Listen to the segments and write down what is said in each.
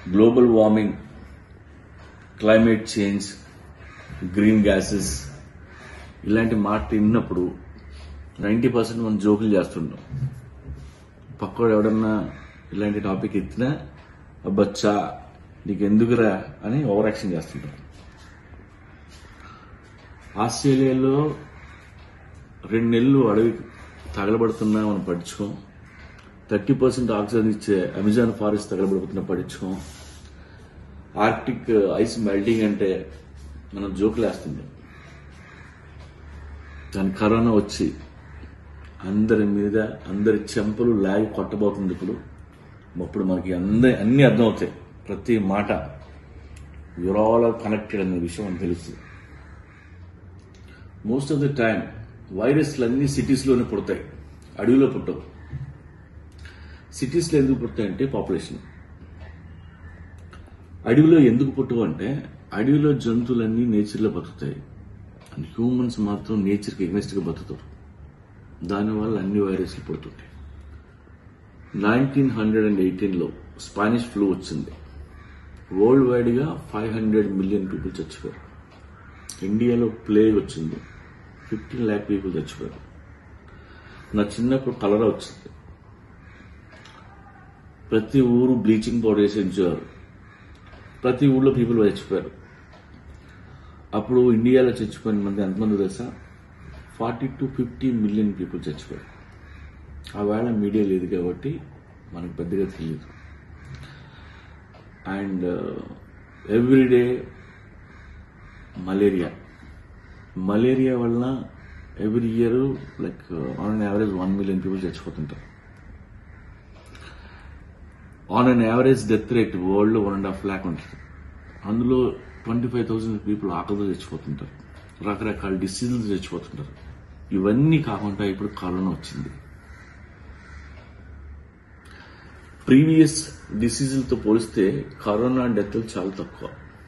global warming climate change green gases ఇలాంటి మాట విన్నప్పుడు నైంటీ పర్సెంట్ మనం జోకులు చేస్తుంటాం పక్కోడు ఎవడన్నా ఇలాంటి టాపిక్ ఎత్తినా అబ్బచ్చా నీకు ఎందుకురా అని ఓవర్ యాక్షన్ చేస్తుంటాం ఆస్ట్రేలియాలో రెండు నెలలు అడవి తగలబడుతున్నా మనం పట్టించుకోం థర్టీ పర్సెంట్ ఆక్సిజన్ ఇచ్చే అమెజాన్ ఫారెస్ట్ తగలబడుతున్నా పట్టించుకోం ఆర్క్టిక్ ఐస్ మెల్టింగ్ అంటే మనం జోకులు వేస్తుంటాం దాని కరోనా వచ్చి అందరి మీద అందరి చెంపలు లాగి కొట్టబోతుంది ఇప్పుడు అప్పుడు మనకి అందరి అన్ని అర్థమవుతాయి ప్రతి మాట యువర్ ఆల్ ఆర్ కనెక్టెడ్ అనే విషయం మనకు తెలుస్తుంది మోస్ట్ ఆఫ్ ద టైం వైరస్లు అన్ని సిటీస్లోనే పుడతాయి అడవిలో పుట్టవు సిటీస్లో ఎందుకు పుడతాయంటే పాపులేషన్ అడవిలో ఎందుకు పుట్టవు అంటే అడవిలో జంతువులన్నీ నేచర్లో బతుకుతాయి అండ్ హ్యూమన్స్ మాత్రం నేచర్కి ఎగ్నెస్ట్గా బతుకుతారు దానివల్ల అన్ని వైరస్లు పుడుతుంటాయి నైన్టీన్ హండ్రెడ్ అండ్ ఎయిటీన్లో స్పానిష్ ఫ్లూ వచ్చింది వరల్డ్ వైడ్గా ఫైవ్ హండ్రెడ్ మిలియన్ పీపుల్ చచ్చిపోయారు ఇండియాలో ప్లేగ్ వచ్చింది ఫిఫ్టీన్ ల్యాక్ పీపుల్ చచ్చిపోయారు నా చిన్నప్పుడు కలరా వచ్చింది ప్రతి ఊరు బ్లీచింగ్ పౌడర్ వేసి ఉంచేవారు ప్రతి ఊళ్ళో పీపుల్ చచ్చిపోయారు అప్పుడు ఇండియాలో చచ్చిపోయిన మంది ఎంతమంది తెలుసా forty to fifty million people చచ్చిపోయారు ఆ వేళ మీడియా లేదు కాబట్టి మనకు పెద్దగా తెలియదు అండ్ ఎవ్రీడే మలేరియా మలేరియా వల్ల every year like on an average one million people చచ్చిపోతుంటారు on an average death rate world one and half lakh ఉంటుంది అందులో ట్వంటీ ఫైవ్ థౌసండ్ పీపుల్ ఆకలితో చచ్చిపోతుంటారు రకరకాల డిసీజులు చచ్చిపోతుంటారు ఇవన్నీ కాకుండా ఇప్పుడు కరోనా వచ్చింది ప్రీవియస్ డిసీజులతో పోలిస్తే కరోనా డెత్లు చాలా తక్కువ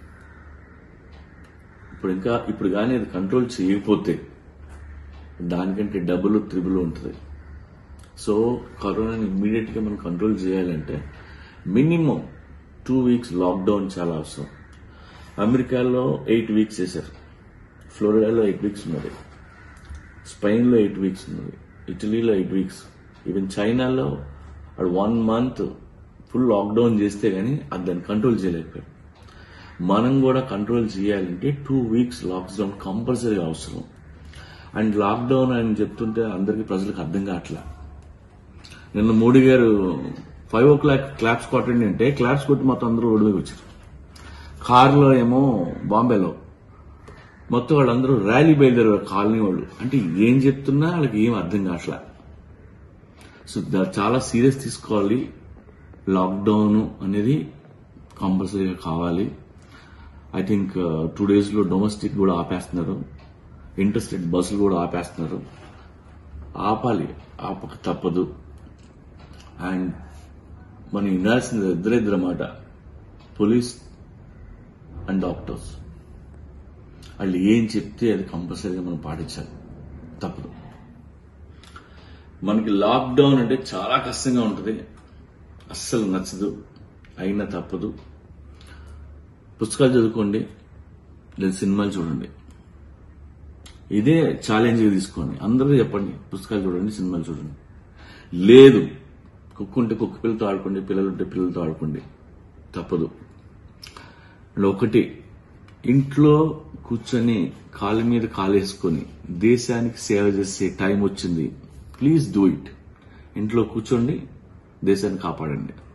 ఇప్పుడు ఇంకా ఇప్పుడు కానీ అది కంట్రోల్ చేయకపోతే దానికంటే డబుల్ త్రిబుల్ ఉంటుంది సో కరోనాని ఇమ్మీడియట్ గా మనం కంట్రోల్ చేయాలంటే మినిమం టూ వీక్స్ లాక్డౌన్ చాలా అవసరం అమెరికాలో ఎయిట్ వీక్స్ చేశారు ఫ్లోరిడాలో ఎయిట్ వీక్స్ ఉన్నది స్పెయిన్లో ఎయిట్ వీక్స్ ఉన్నది ఇటలీలో ఎయిట్ వీక్స్ ఈవెన్ చైనాలో అది వన్ మంత్ ఫుల్ లాక్డౌన్ చేస్తే గానీ అది దాన్ని కంట్రోల్ చేయలేకపోయారు మనం కూడా కంట్రోల్ చేయాలంటే టూ వీక్స్ లాక్డౌన్ కంపల్సరీ అవసరం అండ్ లాక్డౌన్ అని చెప్తుంటే అందరికీ ప్రజలకు అర్థం కావట్లా నిన్న మోడీ గారు ఫైవ్ ఓ క్లాక్ క్లాప్స్ కొట్టండి అంటే క్లాప్స్ కొట్టి మొత్తం అందరూ రోడ్డు మీద వచ్చారు కారులో ఏమో బాంబేలో మొత్తం వాళ్ళందరూ ర్యాలీ బయలుదేరారు కాలనీ వాళ్ళు అంటే ఏం చెప్తున్నా వాళ్ళకి ఏం అర్థం కావట్లా సో దా- చాలా సీరియస్ తీసుకోవాలి లాక్డౌన్ అనేది కంపల్సరీగా కావాలి ఐ థింక్ టూ డేస్ లో డొమెస్టిక్ కూడా ఆపేస్తున్నారు ఇంటర్స్టేట్ బస్సులు కూడా ఆపేస్తున్నారు ఆపాలి ఆపక తప్పదు అండ్ మనం వినాల్సింది ఇద్దరే ఇద్దరు మాట పోలీస్ అండ్ డాక్టర్స్ వాళ్ళు ఏం చెప్తే అది కంపల్సరీగా మనం పాటించాలి తప్పదు మనకి లాక్డౌన్ అంటే చాలా కష్టంగా ఉంటుంది అస్సలు నచ్చదు అయినా తప్పదు పుస్తకాలు చదువుకోండి లేదా సినిమాలు చూడండి ఇదే ఛాలెంజ్ తీసుకోండి అందరూ చెప్పండి పుస్తకాలు చూడండి సినిమాలు చూడండి లేదు కుక్క ఉంటే కుక్క పిల్లలతో ఆడుకోండి పిల్లలు ఉంటే పిల్లలతో ఆడుకోండి తప్పదు అండ్ ఒకటి ఇంట్లో కూర్చొని కాళ్ళ మీద కాలేసుకొని దేశానికి సేవ చేసే టైం వచ్చింది ప్లీజ్ డూ ఇట్ ఇంట్లో కూర్చోండి దేశాన్ని కాపాడండి